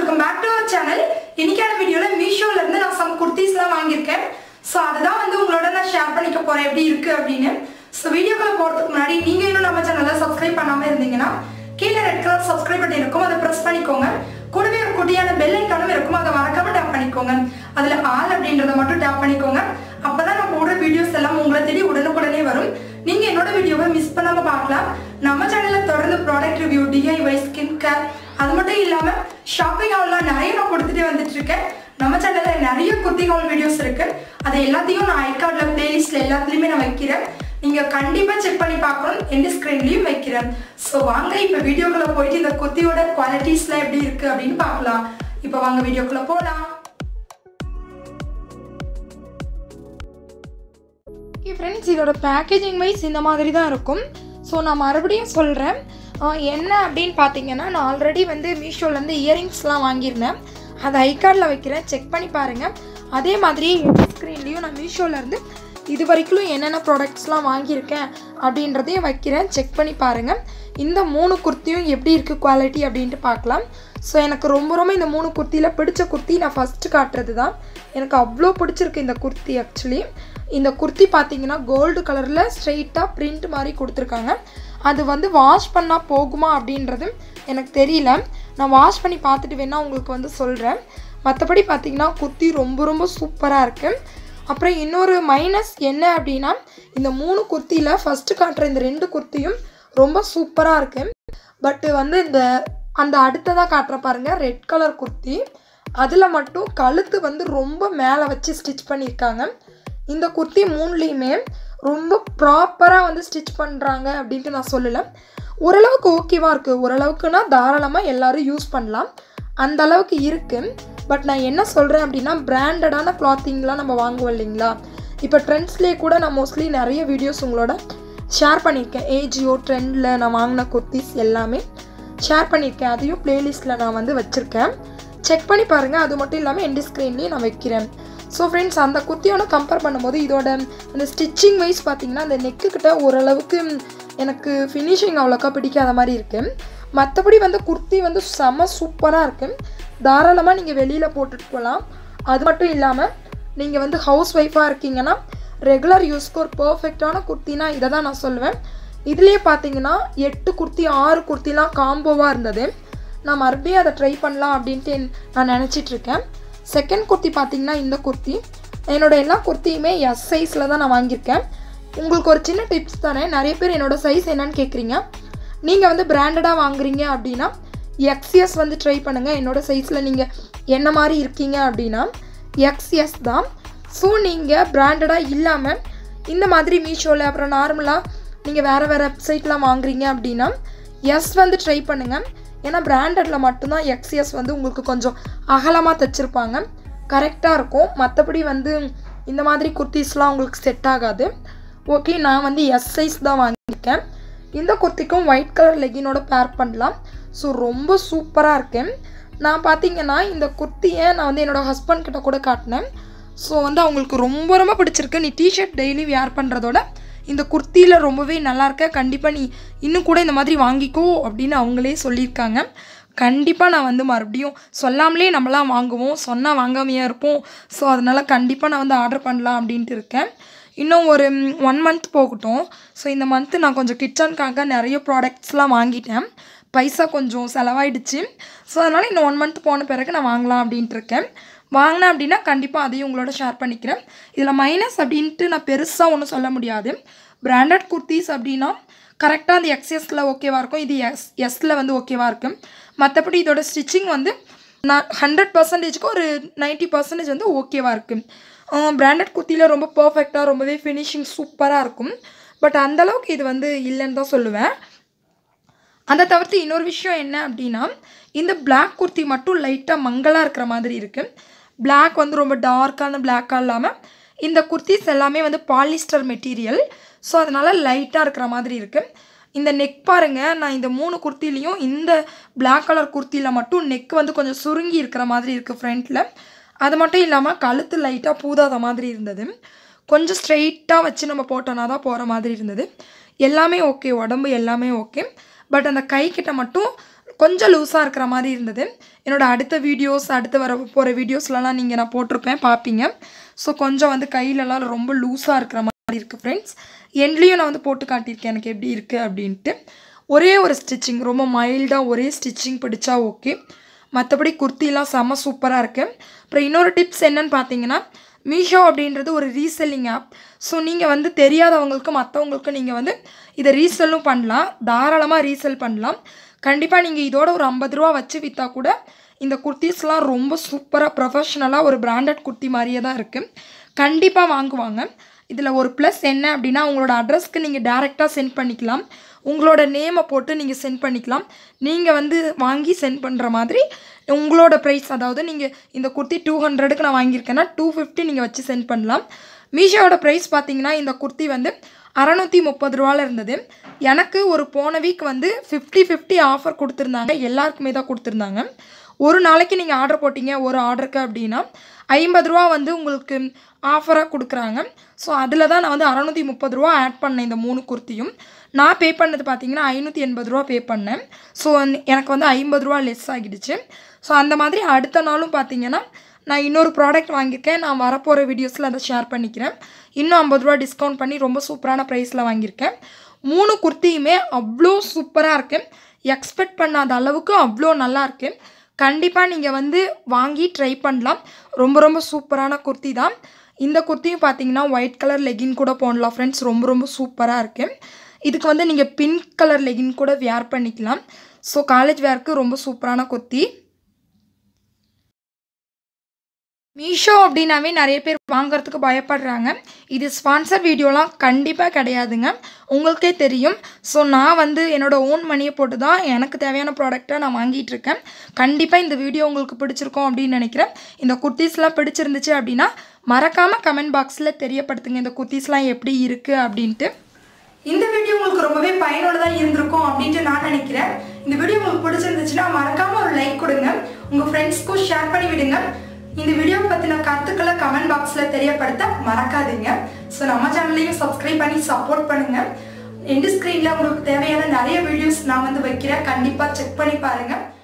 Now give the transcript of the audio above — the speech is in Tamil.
welcome back to our channel இன்னைக்கான வீடியோவில் மீஷோல இருந்து நான் சம் குர்த்திஸ்லாம் வாங்கியிருக்கேன் ஸோ அதுதான் வந்து உங்களோட நான் ஷேர் பண்ணிக்க போறேன் எப்படி இருக்கு அப்படின்னு ஸோ வீடியோக்குள்ள போறதுக்கு முன்னாடி நீங்க இன்னும் நம்ம சேனலை சப்ஸ்கிரைப் பண்ணாம இருந்தீங்கன்னா கீழே ரெட் கலர் சப்ஸ்கிரைப் பட்டன் இருக்கும் அதை ப்ரெஸ் பண்ணிக்கோங்க கூடவே ஒரு குட்டியான பெல் ஐக்கானும் இருக்கும் அதை மறக்காம டேப் பண்ணிக்கோங்க அதுல ஆல் அப்படின்றத மட்டும் டேப் பண்ணிக்கோங்க அப்பதான் நான் போடுற வீடியோஸ் எல்லாம் உங்களை தேடி உடனுக்குடனே வரும் நீங்க என்னோட வீடியோவை மிஸ் பண்ணாம பார்க்கலாம் நம்ம சேனல்ல தொடர்ந்து product review DIY skin care அது மட்டும் இல்லாம ஷாப்பிங் ஹால்லாம் நிறைய நான் கொடுத்துட்டே வந்துட்டு இருக்கேன் நம்ம சேனல்ல நிறைய குர்த்தி ஹால் வீடியோஸ் இருக்கு அதை எல்லாத்தையும் நான் ஐகார்ட்ல பிளேலிஸ்ட்ல எல்லாத்துலயுமே நான் வைக்கிறேன் நீங்க கண்டிப்பா செக் பண்ணி பார்க்கணும் எந்த ஸ்கிரீன்லயும் வைக்கிறேன் ஸோ வாங்க இப்ப வீடியோக்குள்ள போயிட்டு இந்த குர்த்தியோட குவாலிட்டிஸ்லாம் எப்படி இருக்கு அப்படின்னு பார்க்கலாம் இப்போ வாங்க வீடியோக்குள்ள போலாம் ஓகே ஃப்ரெண்ட்ஸ் இதோட பேக்கேஜிங் வைஸ் இந்த மாதிரி தான் இருக்கும் ஸோ நான் மறுபடியும் சொல்கிறேன் என்ன அப்படின்னு பார்த்தீங்கன்னா நான் ஆல்ரெடி வந்து மீஷோலேருந்து இயரிங்ஸ்லாம் வாங்கியிருந்தேன் அதை ஐகார்டில் வைக்கிறேன் செக் பண்ணி பாருங்கள் அதே மாதிரி ஸ்க்ரீன்லேயும் நான் மீஷோலேருந்து இது வரைக்கும் என்னென்ன ப்ராடக்ட்ஸ்லாம் வாங்கியிருக்கேன் அப்படின்றதையும் வைக்கிறேன் செக் பண்ணி பாருங்கள் இந்த மூணு குர்த்தியும் எப்படி இருக்குது குவாலிட்டி அப்படின்ட்டு பார்க்கலாம் ஸோ எனக்கு ரொம்ப ரொம்ப இந்த மூணு குர்த்தியில் பிடிச்ச குர்த்தி நான் ஃபஸ்ட்டு காட்டுறது தான் எனக்கு அவ்வளோ பிடிச்சிருக்கு இந்த குர்த்தி ஆக்சுவலி இந்த குர்த்தி பார்த்தீங்கன்னா கோல்டு கலரில் ஸ்ட்ரெயிட்டாக பிரிண்ட் மாதிரி கொடுத்துருக்காங்க அது வந்து வாஷ் பண்ணால் போகுமா அப்படின்றது எனக்கு தெரியல நான் வாஷ் பண்ணி பார்த்துட்டு வேணால் உங்களுக்கு வந்து சொல்கிறேன் மற்றபடி பார்த்தீங்கன்னா குர்த்தி ரொம்ப ரொம்ப சூப்பராக இருக்குது அப்புறம் இன்னொரு மைனஸ் என்ன அப்படின்னா இந்த மூணு குர்த்தியில் ஃபஸ்ட்டு காட்டுற இந்த ரெண்டு குர்த்தியும் ரொம்ப சூப்பராக இருக்குது பட்டு வந்து இந்த அந்த அடுத்ததாக காட்டுற பாருங்க ரெட் கலர் குர்த்தி அதில் மட்டும் கழுத்து வந்து ரொம்ப மேலே வச்சு ஸ்டிச் பண்ணியிருக்காங்க இந்த குர்த்தி மூணுலேயுமே ரொம்ப ப்ராப்பராக வந்து ஸ்டிச் பண்ணுறாங்க அப்படின்ட்டு நான் சொல்லலை ஓரளவுக்கு ஓகேவாக இருக்குது ஓரளவுக்குனா தாராளமாக எல்லோரும் யூஸ் பண்ணலாம் அந்த அளவுக்கு இருக்குது பட் நான் என்ன சொல்கிறேன் அப்படின்னா பிராண்டடான கிளாத்திங்லாம் நம்ம வாங்குவோம் இல்லைங்களா இப்போ ட்ரெண்ட்ஸ்லேயே கூட நான் மோஸ்ட்லி நிறைய வீடியோஸ் உங்களோட ஷேர் பண்ணியிருக்கேன் ஏஜியோ ட்ரெண்டில் நான் வாங்கின குர்த்திஸ் எல்லாமே ஷேர் பண்ணியிருக்கேன் அதையும் ப்ளேலிஸ்ட்டில் நான் வந்து வச்சுருக்கேன் செக் பண்ணி பாருங்கள் அது மட்டும் இல்லாமல் எண்டு ஸ்க்ரீன்லேயும் நான் வைக்கிறேன் ஸோ ஃப்ரெண்ட்ஸ் அந்த குர்த்தியோட கம்பேர் பண்ணும்போது இதோட அந்த ஸ்டிச்சிங் வைஸ் பார்த்தீங்கன்னா அந்த நெக்கு கிட்ட ஓரளவுக்கு எனக்கு ஃபினிஷிங் அவ்வளோக்கா பிடிக்காத மாதிரி இருக்குது மற்றபடி வந்து குர்த்தி வந்து செம சூப்பராக இருக்குது தாராளமாக நீங்கள் வெளியில் போட்டுட்டு போகலாம் அது மட்டும் இல்லாமல் நீங்கள் வந்து ஹவுஸ் ஒய்ஃபாக இருக்கீங்கன்னா ரெகுலர் யூஸ்க்கு ஒரு பர்ஃபெக்டான குர்த்தினா இதை தான் நான் சொல்லுவேன் இதுலேயே பார்த்தீங்கன்னா எட்டு குர்த்தி ஆறு குர்த்திலாம் காம்போவாக இருந்தது நான் மறுபடியும் அதை ட்ரை பண்ணலாம் அப்படின்ட்டு நான் நினச்சிட்ருக்கேன் செகண்ட் குர்த்தி பார்த்தீங்கன்னா இந்த குர்த்தி என்னோடய எல்லா குர்த்தியுமே எஸ் சைஸில் தான் நான் வாங்கியிருக்கேன் உங்களுக்கு ஒரு சின்ன டிப்ஸ் தானே நிறைய பேர் என்னோடய சைஸ் என்னன்னு கேட்குறீங்க நீங்கள் வந்து பிராண்டடாக வாங்குறீங்க அப்படின்னா எக்ஸ்எஸ் வந்து ட்ரை பண்ணுங்கள் என்னோடய சைஸில் நீங்கள் என்ன மாதிரி இருக்கீங்க அப்படின்னா எக்ஸ்எஸ் தான் ஸோ நீங்கள் பிராண்டடாக இல்லாமல் இந்த மாதிரி மீஷோவில் அப்புறம் நார்மலாக நீங்கள் வேறு வேறு வெப்சைட்லாம் வாங்குறீங்க அப்படின்னா எஸ் வந்து ட்ரை பண்ணுங்கள் ஏன்னா பிராண்டடில் மட்டும்தான் எக்ஸ்எஸ் வந்து உங்களுக்கு கொஞ்சம் அகலமாக தைச்சிருப்பாங்க கரெக்டாக இருக்கும் மற்றபடி வந்து இந்த மாதிரி குர்த்திஸ்லாம் உங்களுக்கு செட் ஆகாது ஓகே நான் வந்து எஸ் சைஸ் தான் வாங்கியிருக்கேன் இந்த குர்த்திக்கும் ஒயிட் கலர் லெகினோட பேர் பண்ணலாம் ஸோ ரொம்ப சூப்பராக இருக்கேன் நான் பார்த்தீங்கன்னா இந்த குர்த்தியை நான் வந்து என்னோடய ஹஸ்பண்ட் கிட்ட கூட காட்டினேன் ஸோ வந்து அவங்களுக்கு ரொம்ப ரொம்ப பிடிச்சிருக்கு நீ டிஷர்ட் டெய்லி வேர் பண்ணுறதோட இந்த குர்த்தியில் ரொம்பவே நல்லா இருக்க கண்டிப்பாக நீ இன்னும் கூட இந்த மாதிரி வாங்கிக்கோ அப்படின்னு அவங்களே சொல்லியிருக்காங்க கண்டிப்பாக நான் வந்து மறுபடியும் சொல்லாமலே நம்மளாம் வாங்குவோம் சொன்னால் வாங்காமையே இருப்போம் ஸோ அதனால் கண்டிப்பாக நான் வந்து ஆர்டர் பண்ணலாம் அப்படின்ட்டு இருக்கேன் இன்னும் ஒரு ஒன் மந்த் போகட்டும் ஸோ இந்த மந்த்து நான் கொஞ்சம் கிச்சனுக்காக நிறைய ப்ராடக்ட்ஸ்லாம் வாங்கிட்டேன் பைசா கொஞ்சம் செலவாயிடுச்சு ஸோ அதனால் இன்னும் ஒன் மந்த் போன பிறகு நான் வாங்கலாம் அப்படின்ட்டு இருக்கேன் வாங்கினேன் அப்படின்னா கண்டிப்பாக அதையும் உங்களோட ஷேர் பண்ணிக்கிறேன் இதில் மைனஸ் அப்படின்ட்டு நான் பெருசாக ஒன்றும் சொல்ல முடியாது பிராண்டட் குர்த்திஸ் அப்படின்னா கரெக்டாக அந்த எக்ஸ்எஸில் ஓகேவாக இருக்கும் இது எஸ் எஸ்ஸில் வந்து ஓகேவாக இருக்கும் மற்றபடி இதோட ஸ்டிச்சிங் வந்து நான் ஹண்ட்ரட் பர்சன்டேஜ்க்கு ஒரு நைன்ட்டி பர்சன்டேஜ் வந்து ஓகேவாக இருக்குது பிராண்டட் குர்த்தியில் ரொம்ப பர்ஃபெக்டாக ரொம்பவே ஃபினிஷிங் சூப்பராக இருக்கும் பட் அந்தளவுக்கு இது வந்து இல்லைன்னு தான் சொல்லுவேன் அதை தவிர்த்து இன்னொரு விஷயம் என்ன அப்படின்னா இந்த பிளாக் குர்த்தி மட்டும் லைட்டாக மங்கலாக இருக்கிற மாதிரி இருக்குது பிளாக் வந்து ரொம்ப டார்க்கான பிளாக்காக இல்லாமல் இந்த குர்த்திஸ் எல்லாமே வந்து பாலிஸ்டர் மெட்டீரியல் ஸோ அதனால் லைட்டாக இருக்கிற மாதிரி இருக்குது இந்த நெக் பாருங்கள் நான் இந்த மூணு குர்த்திலையும் இந்த பிளாக் கலர் குர்த்தியில் மட்டும் நெக் வந்து கொஞ்சம் சுருங்கி இருக்கிற மாதிரி இருக்குது ஃப்ரண்ட்டில் அது மட்டும் இல்லாமல் கழுத்து லைட்டாக பூதாத மாதிரி இருந்தது கொஞ்சம் ஸ்ட்ரெயிட்டாக வச்சு நம்ம போட்டோன்னா தான் போகிற மாதிரி இருந்தது எல்லாமே ஓகே உடம்பு எல்லாமே ஓகே பட் அந்த கை கிட்ட மட்டும் கொஞ்சம் லூஸாக இருக்கிற மாதிரி இருந்தது என்னோடய அடுத்த வீடியோஸ் அடுத்து வர போகிற வீடியோஸ்லலாம் நீங்கள் நான் போட்டிருப்பேன் பார்ப்பீங்க ஸோ கொஞ்சம் வந்து கையிலலாம் ரொம்ப லூஸாக இருக்கிற மாதிரி இருக்குது ஃப்ரெண்ட்ஸ் எண்ட்லேயும் நான் வந்து போட்டு காட்டியிருக்கேன் எனக்கு எப்படி இருக்குது அப்படின்ட்டு ஒரே ஒரு ஸ்டிச்சிங் ரொம்ப மைல்டாக ஒரே ஸ்டிச்சிங் பிடிச்சா ஓகே மற்றபடி குர்த்திலாம் செம்ம சூப்பராக இருக்குது அப்புறம் இன்னொரு டிப்ஸ் என்னன்னு பார்த்தீங்கன்னா மீஷோ அப்படின்றது ஒரு ரீசெல்லிங் ஆப் ஸோ நீங்கள் வந்து தெரியாதவங்களுக்கு மற்றவங்களுக்கு நீங்கள் வந்து இதை ரீசெல்லும் பண்ணலாம் தாராளமாக ரீசெல் பண்ணலாம் கண்டிப்பாக நீங்கள் இதோட ஒரு ஐம்பது ரூபா வச்சு விற்றா கூட இந்த குர்த்திஸ்லாம் ரொம்ப சூப்பராக ப்ரொஃபஷ்னலாக ஒரு பிராண்டட் குர்த்தி மாதிரியே தான் இருக்குது கண்டிப்பாக வாங்குவாங்க இதில் ஒரு ப்ளஸ் என்ன அப்படின்னா உங்களோட அட்ரஸ்க்கு நீங்கள் டேரெக்டாக சென்ட் பண்ணிக்கலாம் உங்களோட நேமை போட்டு நீங்கள் சென்ட் பண்ணிக்கலாம் நீங்கள் வந்து வாங்கி சென்ட் பண்ணுற மாதிரி உங்களோட ப்ரைஸ் அதாவது நீங்கள் இந்த குர்த்தி டூ ஹண்ட்ரடுக்கு நான் வாங்கியிருக்கேன்னா டூ ஃபிஃப்டி நீங்கள் வச்சு சென்ட் பண்ணலாம் மீஷோவோட ப்ரைஸ் பார்த்தீங்கன்னா இந்த குர்த்தி வந்து அறநூற்றி முப்பது ரூபால இருந்தது எனக்கு ஒரு போன வீக் வந்து ஃபிஃப்டி ஃபிஃப்டி ஆஃபர் கொடுத்துருந்தாங்க எல்லாருக்குமே தான் கொடுத்துருந்தாங்க ஒரு நாளைக்கு நீங்கள் ஆர்டர் போட்டிங்க ஒரு ஆர்டருக்கு அப்படின்னா ஐம்பது ரூபா வந்து உங்களுக்கு ஆஃபராக கொடுக்குறாங்க ஸோ அதில் தான் நான் வந்து அறநூற்றி முப்பது ரூபா ஆட் பண்ணேன் இந்த மூணு குர்த்தியும் நான் பே பண்ணது பார்த்தீங்கன்னா ஐநூற்றி எண்பது ரூபா பே பண்ணேன் ஸோ எனக்கு வந்து ஐம்பது ரூபா லெஸ் ஆகிடுச்சு ஸோ அந்த மாதிரி அடுத்த நாளும் பார்த்தீங்கன்னா நான் இன்னொரு ப்ராடக்ட் வாங்கியிருக்கேன் நான் வரப்போகிற வீடியோஸில் அதை ஷேர் பண்ணிக்கிறேன் இன்னும் ஐம்பது ரூபா டிஸ்கவுண்ட் பண்ணி ரொம்ப சூப்பரான ப்ரைஸில் வாங்கியிருக்கேன் மூணு குர்த்தியுமே அவ்வளோ சூப்பராக இருக்குது எக்ஸ்பெக்ட் பண்ணாத அளவுக்கு அவ்வளோ நல்லா இருக்கு கண்டிப்பாக நீங்கள் வந்து வாங்கி ட்ரை பண்ணலாம் ரொம்ப ரொம்ப சூப்பரான குர்த்தி தான் இந்த குர்த்தியும் பார்த்தீங்கன்னா ஒயிட் கலர் லெகின் கூட போடலாம் ஃப்ரெண்ட்ஸ் ரொம்ப ரொம்ப சூப்பராக இருக்குது இதுக்கு வந்து நீங்கள் பிங்க் கலர் லெகின் கூட வேர் பண்ணிக்கலாம் ஸோ காலேஜ் வேர்க்கு ரொம்ப சூப்பரான குர்த்தி மீஷோ அப்படின்னாவே நிறைய பேர் வாங்குறதுக்கு பயப்படுறாங்க இது ஸ்பான்சர் வீடியோலாம் கண்டிப்பாக கிடையாதுங்க உங்களுக்கே தெரியும் ஸோ நான் வந்து என்னோடய ஓன் மணியை போட்டு தான் எனக்கு தேவையான ப்ராடக்டை நான் வாங்கிட்டு இருக்கேன் கண்டிப்பாக இந்த வீடியோ உங்களுக்கு பிடிச்சிருக்கும் அப்படின்னு நினைக்கிறேன் இந்த குர்த்திஸ்லாம் பிடிச்சிருந்துச்சு அப்படின்னா மறக்காமல் கமெண்ட் பாக்ஸில் தெரியப்படுத்துங்க இந்த குர்த்திஸ்லாம் எப்படி இருக்குது அப்படின்ட்டு இந்த வீடியோ உங்களுக்கு ரொம்பவே பயனுள்ளதாக இருந்திருக்கும் அப்படின்ட்டு நான் நினைக்கிறேன் இந்த வீடியோ உங்களுக்கு பிடிச்சிருந்துச்சுன்னா மறக்காம ஒரு லைக் கொடுங்க உங்கள் ஃப்ரெண்ட்ஸ்க்கும் ஷேர் பண்ணி விடுங்க இந்த வீடியோ பற்றின கருத்துக்களை கமெண்ட் பாக்ஸில் தெரியப்படுத்த மறக்காதீங்க ஸோ நம்ம சேனலையும் சப்ஸ்கிரைப் பண்ணி சப்போர்ட் பண்ணுங்க எண்டு ஸ்க்ரீனில் உங்களுக்கு தேவையான நிறைய வீடியோஸ் நான் வந்து வைக்கிறேன் கண்டிப்பாக செக் பண்ணி பாருங்கள்